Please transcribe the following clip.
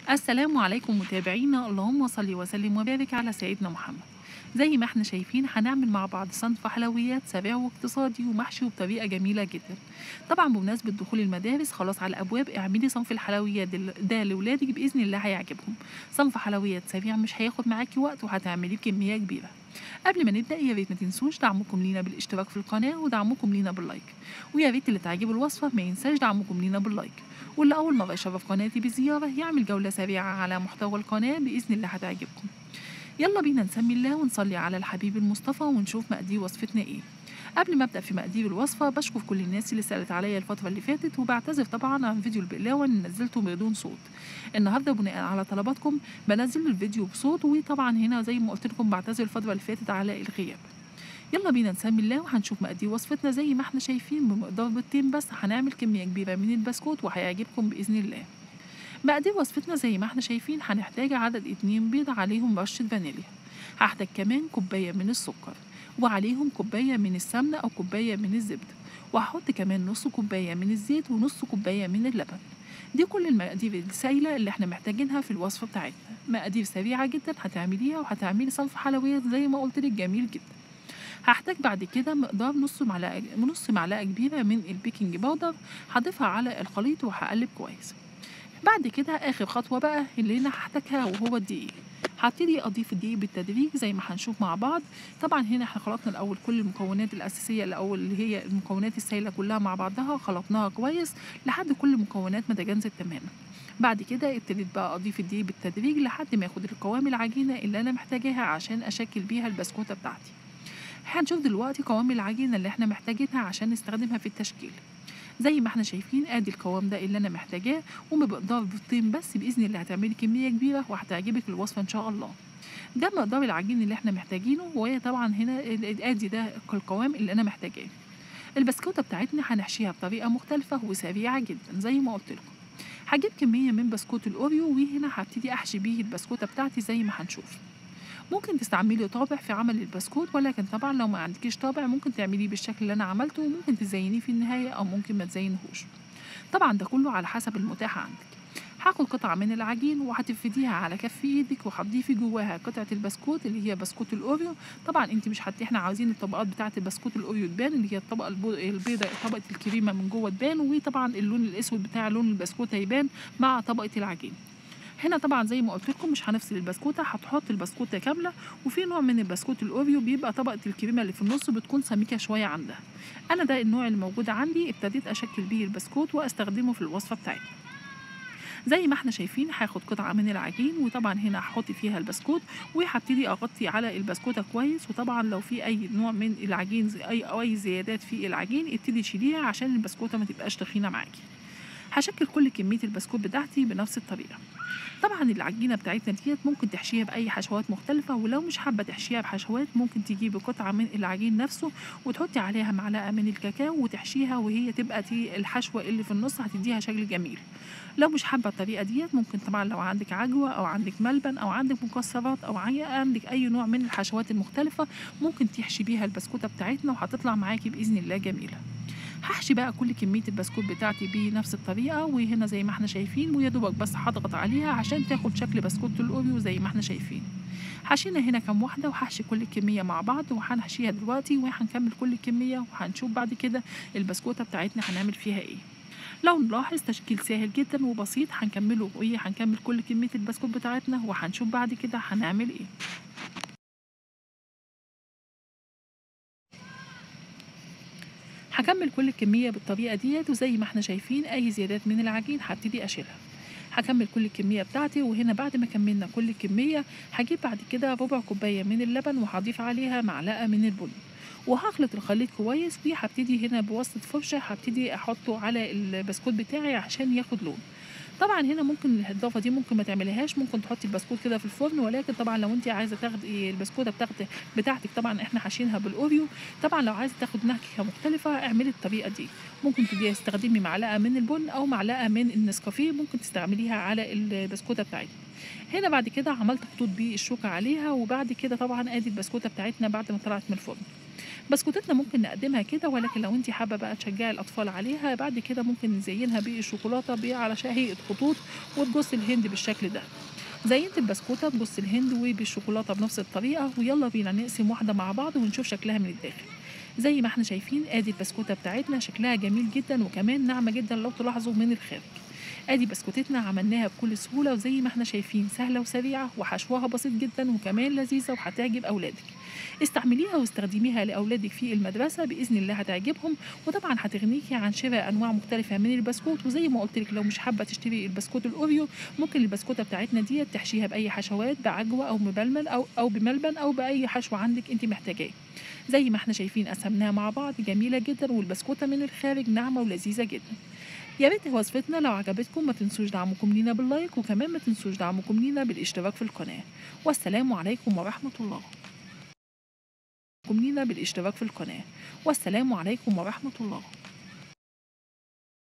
السلام عليكم متابعينا اللهم صل وسلم وبارك على سيدنا محمد زي ما احنا شايفين هنعمل مع بعض صنف حلويات سريع واقتصادي ومحشي وبطريقه جميله جدا طبعا بمناسبه دخول المدارس خلاص على الابواب اعملي صنف الحلويات دل- ده لاولادك باذن الله هيعجبهم صنف حلويات سريع مش هياخد معاكي وقت وهتعمليه بكميه كبيره قبل ما نبدا يا ريت ما تنسوش دعمكم لينا بالاشتراك في القناه ودعمكم لينا باللايك ويا ريت اللي تعجبه الوصفه ما ينساش دعمكم لينا باللايك واللي أول مرة يشرف قناتي بزيارة يعمل جولة سريعة على محتوى القناة بإذن الله هتعجبكم يلا بينا نسمي الله ونصلي على الحبيب المصطفى ونشوف مقادير وصفتنا ايه قبل ما ابدا في مقادير الوصفه بشكر كل الناس اللي سالت عليا الفتره اللي فاتت وبعتذر طبعا عن فيديو البقلاوه اللي نزلته بدون صوت النهارده بناء على طلباتكم بنزل الفيديو بصوت وطبعا هنا زي ما قلت لكم بعتذر الفتره اللي فاتت على الغياب يلا بينا نسمي الله وهنشوف مقادير وصفتنا زي ما احنا شايفين بمقدار بيضتين بس هنعمل كميه كبيره من البسكوت وهيعجبكم باذن الله مقادير وصفتنا زي ما احنا شايفين هنحتاج عدد اتنين بيض عليهم رشة فانيليا هحتاج كمان كوباية من السكر وعليهم كوباية من السمنة أو كوباية من الزبدة وهحط كمان نص كوباية من الزيت ونص كوباية من اللبن دي كل المقادير السائلة اللي احنا محتاجينها في الوصفة بتاعتنا مقادير سريعة جدا هتعمليها وهتعملي صنف حلويات زي ما قلت لك جميل جدا هحتاج بعد كده مقدار نص معلقة نص معلقة كبيرة من البيكنج باودر هضيفها على الخليط وهقلب كويس بعد كده اخر خطوه بقى اللي انا هحتاجها وهو الدقيق هبتدي اضيف الدقيق بالتدريج زي ما هنشوف مع بعض طبعا هنا احنا خلطنا الاول كل المكونات الاساسيه الاول اللي هي المكونات السائله كلها مع بعضها خلطناها كويس لحد كل المكونات ما تجانست تماما بعد كده ابتديت بقى اضيف الدقيق بالتدريج لحد ما ياخد القوام العجينه اللي انا محتاجاها عشان اشكل بيها البسكوته بتاعتي هنشوف دلوقتي قوام العجينه اللي احنا محتاجينها عشان نستخدمها في التشكيل زي ما احنا شايفين ادي القوام ده اللي انا محتاجاه وبمقدار بيضتين بس باذن الله هتعملي كميه كبيره وهتعجبك الوصفه ان شاء الله ده مقدار العجين اللي احنا محتاجينه وهي طبعا هنا ال- ادي ده القوام اللي انا محتاجاه البسكوته بتاعتنا هنحشيها بطريقه مختلفه وسريعه جدا زي ما قلت لكم هجيب كميه من بسكوت الاوريو وهنا هبتدي احشي بيه البسكوته بتاعتي زي ما هنشوف ممكن تستعملي طابع في عمل البسكوت ولكن طبعا لو ما عندكيش طابع ممكن تعمليه بالشكل اللي انا عملته وممكن تزينيه في النهايه او ممكن ما تزينهوش طبعا ده كله على حسب المتاح عندك هاخد قطعة من العجين وهتفرديها على كف ايدك وهتضيفي جواها قطعة البسكوت اللي هي بسكوت الاوريو طبعا انت مش هت احنا عاوزين الطبقات بتاعة البسكوت الاوريو تبان اللي هي الطبقة البو- البيضاء طبقة الكريمة من جوه تبان وطبعا اللون الاسود بتاع لون البسكوت هيبان مع طبقة العجين هنا طبعا زي ما قلت لكم مش هنفصل البسكوته هتحط البسكوته كامله وفي نوع من البسكوت الاوريو بيبقى طبقه الكريمه اللي في النص بتكون سميكه شويه عندها انا ده النوع اللي موجود عندي ابتديت اشكل بيه البسكوت واستخدمه في الوصفه بتاعتي زي ما احنا شايفين هاخد قطعه من العجين وطبعا هنا هحط فيها البسكوت وهبتدي اغطي على البسكوته كويس وطبعا لو في اي نوع من العجين زي اي او اي زيادات في العجين ابتدي شيليها عشان البسكوته ما تبقاش تخينه معاكي هشكل كل كميه البسكوت بتاعتي بنفس الطريقه طبعا العجينه بتاعتنا ديت ممكن تحشيها باي حشوات مختلفه ولو مش حابه تحشيها بحشوات ممكن تجيبي قطعه من العجين نفسه وتحطي عليها معلقه من الكاكاو وتحشيها وهي تبقى دي الحشوه اللي في النص هتديها شكل جميل لو مش حابه الطريقه ديت ممكن طبعا لو عندك عجوه او عندك ملبن او عندك مكسرات او عي- عندك اي نوع من الحشوات المختلفه ممكن تحشي بيها البسكوته بتاعتنا وهتطلع معاكي باذن الله جميله هحشي بقى كل كميه البسكوت بتاعتي بنفس الطريقه وهنا زي ما احنا شايفين ويا دوبك بس هضغط عليها عشان تاخد شكل بسكوت الاوريو زي ما احنا شايفين حشينا هنا كام واحده وهحشي كل الكميه مع بعض وهنحشيها دلوقتي وهنكمل كل الكميه وهنشوف بعد كده البسكوته بتاعتنا هنعمل فيها ايه لو نلاحظ تشكيل سهل جدا وبسيط هنكمله وايه هنكمل كل كميه البسكوت بتاعتنا وهنشوف بعد كده هنعمل ايه هكمل كل الكمية بالطريقة ديت وزي ما احنا شايفين أي زيادات من العجين هبتدي أشيلها هكمل كل الكمية بتاعتي وهنا بعد ما كملنا كل الكمية هجيب بعد كده ربع كوباية من اللبن وهضيف عليها معلقة من البن وهخلط الخليط كويس وهبتدي هنا بواسطة فرشة هبتدي أحطه على البسكوت بتاعي عشان ياخد لون طبعا هنا ممكن الاضافه دي ممكن ما تعمليهاش ممكن تحطي البسكوت كده في الفرن ولكن طبعا لو انت عايزه تاخدي البسكوته بتاعتك بتاعتك طبعا احنا حاشينها بالاوريو طبعا لو عايزه تاخد نكهه مختلفه اعملي الطريقه دي ممكن تدي- تستخدمي معلقه من البن او معلقه من النسكافيه ممكن تستعمليها على البسكوته بتاعتك هنا بعد كده عملت خطوط بالشوكه عليها وبعد كده طبعا ادي البسكوته بتاعتنا بعد ما طلعت من الفرن بسكوتتنا ممكن نقدمها كده ولكن لو انت حابه بقى تشجعي الاطفال عليها بعد كده ممكن نزينها بالشوكولاته ب- على هيئه خطوط وتجوز الهند بالشكل ده زينت البسكوته بجوز الهند وبالشوكولاته بنفس الطريقه ويلا بينا نقسم واحده مع بعض ونشوف شكلها من الداخل زي ما احنا شايفين ادي البسكوته بتاعتنا شكلها جميل جدا وكمان ناعمه جدا لو تلاحظوا من الخارج ادي بسكوتتنا عملناها بكل سهوله وزي ما احنا شايفين سهله وسريعه وحشوها بسيط جدا وكمان لذيذه وهتعجب اولادك استعمليها واستخدميها لاولادك في المدرسه باذن الله هتعجبهم وطبعا هتغنيكي عن شراء انواع مختلفه من البسكوت وزي ما قلت لك لو مش حابه تشتري البسكوت الاوريو ممكن البسكوته بتاعتنا دي تحشيها باي حشوات بعجوه او مبلمل او او بملبن او باي حشو عندك انت محتاجاه زي ما احنا شايفين قسمناها مع بعض جميله جدا والبسكوته من الخارج ناعمه ولذيذه جدا يا ريت وصفتنا لو عجبتكم ما تنسوش دعمكم لينا باللايك وكمان ما تنسوش دعمكم لينا بالاشتراك في القناه والسلام عليكم ورحمه الله لينا بالاشتراك في القناه والسلام عليكم ورحمه الله